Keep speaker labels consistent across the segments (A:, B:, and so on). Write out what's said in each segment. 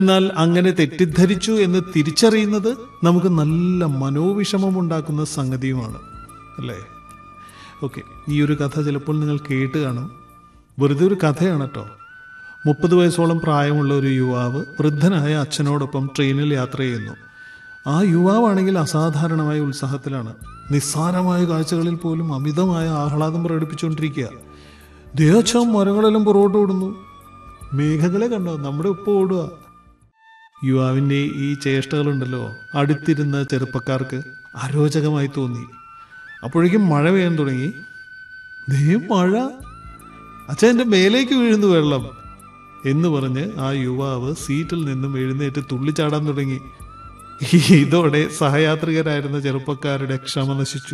A: എന്നാൽ അങ്ങനെ തെറ്റിദ്ധരിച്ചു എന്ന് തിരിച്ചറിയുന്നത് നമുക്ക് നല്ല മനോവിഷമമുണ്ടാക്കുന്ന സംഗതിയുമാണ് അല്ലേ ഓക്കെ ഈ ഒരു കഥ ചിലപ്പോൾ നിങ്ങൾ കേട്ട് കാണും വെറുതെ ഒരു കഥയാണ് കേട്ടോ മുപ്പത് വയസ്സോളം പ്രായമുള്ള ഒരു യുവാവ് വൃദ്ധനായ അച്ഛനോടൊപ്പം ട്രെയിനിൽ യാത്ര ചെയ്യുന്നു ആ യുവാവാണെങ്കിൽ അസാധാരണമായ ഉത്സാഹത്തിലാണ് നിസ്സാരമായ കാഴ്ചകളിൽ പോലും അമിതമായ ആഹ്ലാദം പ്രകടിപ്പിച്ചുകൊണ്ടിരിക്കുക ദേഹം മരങ്ങളെല്ലാം പുറകോട്ട് ഓടുന്നു മേഘങ്ങളെ കണ്ടോ നമ്മുടെ ഒപ്പം ഓടുക യുവാവിൻ്റെ ഈ ചേഷ്ടകളുണ്ടല്ലോ അടുത്തിരുന്ന ചെറുപ്പക്കാർക്ക് അരോചകമായി തോന്നി അപ്പോഴേക്കും മഴ പെയ്യാൻ തുടങ്ങി ദേ മഴ അച്ഛൻ എൻ്റെ മേലേക്ക് വീഴുന്നു വെള്ളം എന്ന് പറഞ്ഞ് ആ യുവാവ് സീറ്റിൽ നിന്നും എഴുന്നേറ്റ് തുള്ളിച്ചാടാൻ തുടങ്ങി ഇതോടെ സഹയാത്രികരായിരുന്ന ചെറുപ്പക്കാരുടെ ക്ഷമ നശിച്ചു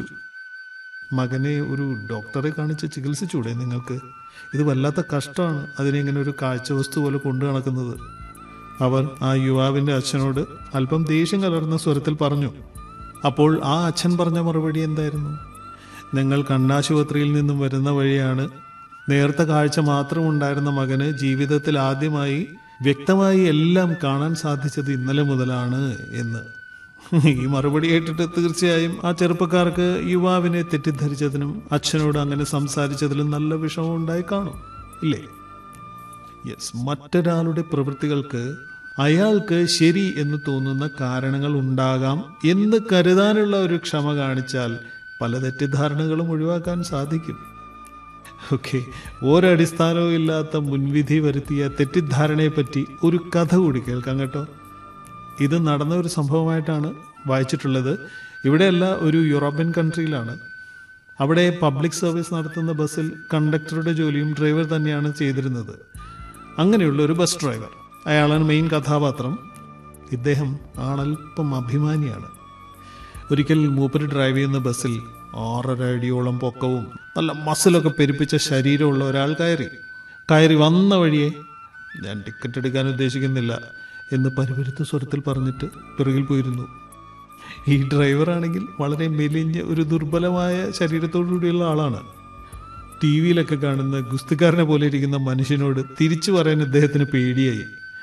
A: മകനെ ഒരു ഡോക്ടറെ കാണിച്ച് ചികിത്സിച്ചൂടെ നിങ്ങൾക്ക് ഇത് വല്ലാത്ത കഷ്ടമാണ് അതിനെ ഇങ്ങനെ ഒരു കാഴ്ചവസ്തു പോലെ കൊണ്ടു നടക്കുന്നത് അവർ ആ യുവാവിന്റെ അച്ഛനോട് അല്പം ദേഷ്യം കലർന്ന സ്വരത്തിൽ പറഞ്ഞു അപ്പോൾ ആ അച്ഛൻ പറഞ്ഞ മറുപടി എന്തായിരുന്നു ഞങ്ങൾ കണ്ണാശുപത്രിയിൽ നിന്നും വരുന്ന വഴിയാണ് നേർത്ത കാഴ്ച മാത്രം ഉണ്ടായിരുന്ന മകന് ജീവിതത്തിൽ ആദ്യമായി വ്യക്തമായി എല്ലാം കാണാൻ സാധിച്ചത് ഇന്നലെ മുതലാണ് എന്ന് ഈ മറുപടി കേട്ടിട്ട് തീർച്ചയായും ആ ചെറുപ്പക്കാർക്ക് യുവാവിനെ തെറ്റിദ്ധരിച്ചതിനും അച്ഛനോട് അങ്ങനെ സംസാരിച്ചതിലും നല്ല വിഷമം ഉണ്ടായി കാണും ഇല്ലേ യെസ് മറ്റൊരാളുടെ പ്രവൃത്തികൾക്ക് അയാൾക്ക് ശരി എന്ന് തോന്നുന്ന കാരണങ്ങൾ ഉണ്ടാകാം എന്ന് കരുതാനുള്ള ഒരു ക്ഷമ കാണിച്ചാൽ പല തെറ്റിദ്ധാരണകളും ഒഴിവാക്കാൻ സാധിക്കും ഓക്കെ ഒരടിസ്ഥാനവും ഇല്ലാത്ത മുൻവിധി വരുത്തിയ തെറ്റിദ്ധാരണയെപ്പറ്റി ഒരു കഥ കൂടി കേൾക്കാം കേട്ടോ ഇത് നടന്ന ഒരു സംഭവമായിട്ടാണ് വായിച്ചിട്ടുള്ളത് ഇവിടെയല്ല ഒരു യൂറോപ്യൻ കൺട്രിയിലാണ് അവിടെ പബ്ലിക് സർവീസ് നടത്തുന്ന ബസ്സിൽ കണ്ടക്ടറുടെ ജോലിയും ഡ്രൈവർ തന്നെയാണ് ചെയ്തിരുന്നത് അങ്ങനെയുള്ള ഒരു ബസ് ഡ്രൈവർ അയാളാണ് മെയിൻ കഥാപാത്രം ഇദ്ദേഹം ആളല്പം അഭിമാനിയാണ് ഒരിക്കൽ മൂപ്പര് ഡ്രൈവ് ചെയ്യുന്ന ബസ്സിൽ ആറര അടിയോളം പൊക്കവും നല്ല മസിലൊക്കെ പെരുപ്പിച്ച ശരീരമുള്ള ഒരാൾ കയറി കയറി വന്ന വഴിയെ ഞാൻ ടിക്കറ്റ് എടുക്കാൻ ഉദ്ദേശിക്കുന്നില്ല എന്ന് പരിപരുത്ത സ്വരത്തിൽ പറഞ്ഞിട്ട് പിറകിൽ പോയിരുന്നു ഈ ഡ്രൈവറാണെങ്കിൽ വളരെ മെലിഞ്ഞ ഒരു ദുർബലമായ ശരീരത്തോടുകൂടിയുള്ള ആളാണ് ടി വിയിലൊക്കെ കാണുന്ന ഗുസ്തിക്കാരനെ പോലെ ഇരിക്കുന്ന മനുഷ്യനോട് തിരിച്ചു പറയാൻ ഇദ്ദേഹത്തിന് പേടിയായി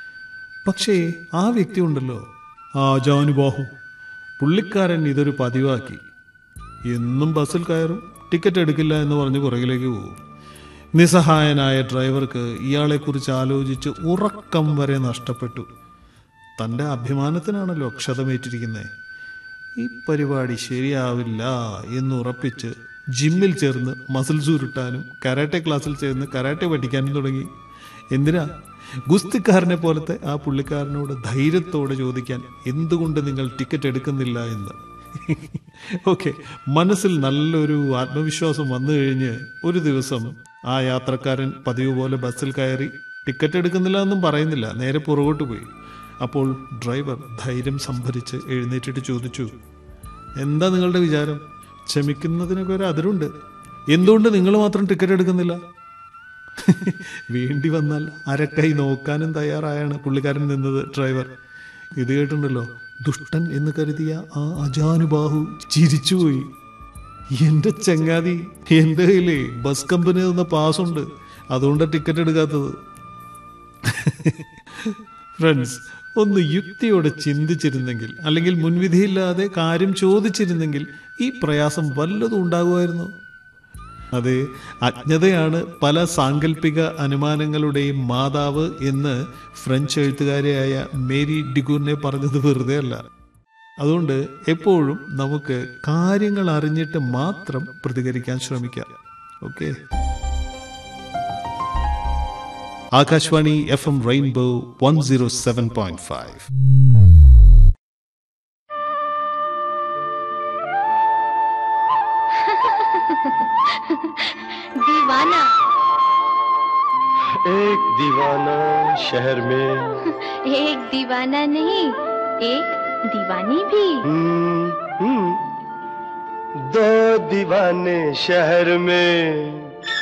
A: പക്ഷേ ആ വ്യക്തി ഉണ്ടല്ലോ ആ ജാനുബാഹു പുള്ളിക്കാരൻ ഇതൊരു പതിവാക്കി എന്നും ബസ്സിൽ കയറും ടിക്കറ്റ് എടുക്കില്ല എന്ന് പറഞ്ഞ് പുറകിലേക്ക് പോകും നിസ്സഹായനായ ഡ്രൈവർക്ക് ഇയാളെക്കുറിച്ച് ആലോചിച്ച് ഉറക്കം വരെ നഷ്ടപ്പെട്ടു തൻ്റെ അഭിമാനത്തിനാണല്ലോ ക്ഷതമേറ്റിരിക്കുന്നത് ഈ പരിപാടി ശരിയാവില്ല എന്ന് ഉറപ്പിച്ച് ജിമ്മിൽ ചേർന്ന് മസിൽ ചുരുട്ടാനും കരാട്ടെ ക്ലാസ്സിൽ ചേർന്ന് കരാട്ടെ പഠിക്കാനും തുടങ്ങി എന്തിനാ ഗുസ്തിക്കാരനെ പോലത്തെ ആ പുള്ളിക്കാരനോട് ധൈര്യത്തോടെ ചോദിക്കാൻ എന്തുകൊണ്ട് നിങ്ങൾ ടിക്കറ്റ് എടുക്കുന്നില്ല എന്ന് ഓക്കെ മനസ്സിൽ നല്ലൊരു ആത്മവിശ്വാസം വന്നു കഴിഞ്ഞ് ഒരു ദിവസം ആ യാത്രക്കാരൻ പതിവ് പോലെ ബസ്സിൽ കയറി ടിക്കറ്റ് എടുക്കുന്നില്ല എന്നും പറയുന്നില്ല നേരെ പുറകോട്ട് പോയി അപ്പോൾ ഡ്രൈവർ ധൈര്യം സംഭരിച്ച് എഴുന്നേറ്റിട്ട് ചോദിച്ചു എന്താ നിങ്ങളുടെ വിചാരം ക്ഷമിക്കുന്നതിനൊക്കെ ഒരു അതിരുണ്ട് എന്തുകൊണ്ട് നിങ്ങൾ മാത്രം ടിക്കറ്റ് എടുക്കുന്നില്ല വേണ്ടി വന്നാൽ അരക്കൈ നോക്കാനും തയ്യാറായാണ് പുള്ളിക്കാരൻ നിന്നത് ഡ്രൈവർ ഇത് കേട്ടിട്ടുണ്ടല്ലോ ദുഷ്ടൻ എന്ന് കരുതിയ ആ അജാനുബാഹു ചിരിച്ചുപോയി എന്റെ ചങ്ങാതി എന്റെ കയ്യിലേ ബസ് കമ്പനി തന്ന പാസ്സുണ്ട് അതുകൊണ്ടാണ് ടിക്കറ്റ് എടുക്കാത്തത് ഫ്രണ്ട്സ് ഒന്ന് യുക്തിയോടെ ചിന്തിച്ചിരുന്നെങ്കിൽ അല്ലെങ്കിൽ മുൻവിധിയില്ലാതെ കാര്യം ചോദിച്ചിരുന്നെങ്കിൽ ഈ പ്രയാസം വല്ലതും ഉണ്ടാകുമായിരുന്നു അതെ അജ്ഞതയാണ് പല സാങ്കല്പിക അനുമാനങ്ങളുടെയും മാതാവ് എന്ന് ഫ്രഞ്ച് എഴുത്തുകാരിയായ മേരി ഡിഗൂറിനെ പറഞ്ഞത് വെറുതെ അല്ല അതുകൊണ്ട് എപ്പോഴും നമുക്ക് കാര്യങ്ങൾ അറിഞ്ഞിട്ട് മാത്രം പ്രതികരിക്കാൻ ശ്രമിക്കാം okay Akashvani F M rainbow one zero seven point five
B: दीवाना
C: एक दीवाना शहर में
B: एक दीवाना नहीं एक दीवानी भी
C: हम्म, हम्म, दो दीवाने शहर में